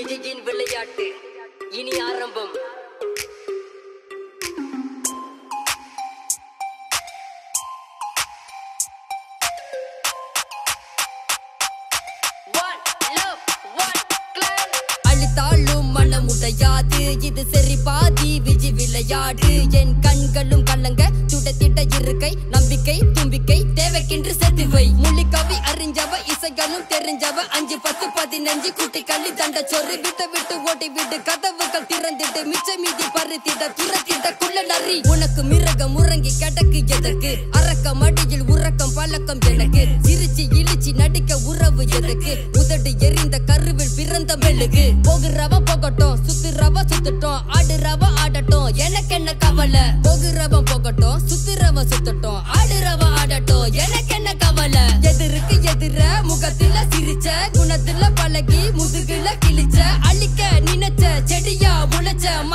விஜயின் விளையாட்டு இனி ஆரம்பம் One love, one clan. அழித்தாலும் மனம் உடையாது இது சரி பாதி விஜி விளையாடு என் கண்களும் கலங்க துடத்திட்ட இருக்கை நம்பிக்கை தும்பிக்கை தேவைக்கென்று செத்துவை முள்ளிக்கவி அறிஞ்சவ இசைகளும் தெரிஞ்சவ அஞ்சு பத்து பதினஞ்சு குட்டி கள்ளி தண்ட சொரு விட்டு விட்டு ஓட்டி விட்டு கதவுகள் திறந்திட்டு மிச்ச மீதி பருத்திட துரத்திட்ட குள்ள நரி உனக்கு மிருகம் முறங்கி கிடக்கு எதற்கு அரக்க மடியில் உறக்கம் பழக்கம் எனக்கு சிரிச்சு இழிச்சு நடிக்க உறவு எதற்கு உதடு எரிந்த கருவில் பிறந்த மெழுகு போகுறவ போகட்டும் சுத்துறவ சுத்துட்டோம் ஆடுறவ ஆடட்டும் எனக்கு என்ன கவலை போகுறவ போகட்டும் சுத்துறவ சுத்தட்டும் ஆடுறவ ஆடட்டும் எனக்கு என்ன கவலை எதிருக்கு எதிர முகத்துல சிரிச்ச குணத்துல பழகி முதுகுல கிழிச்ச அழிக்க நினைச்ச செடியா முளைச்ச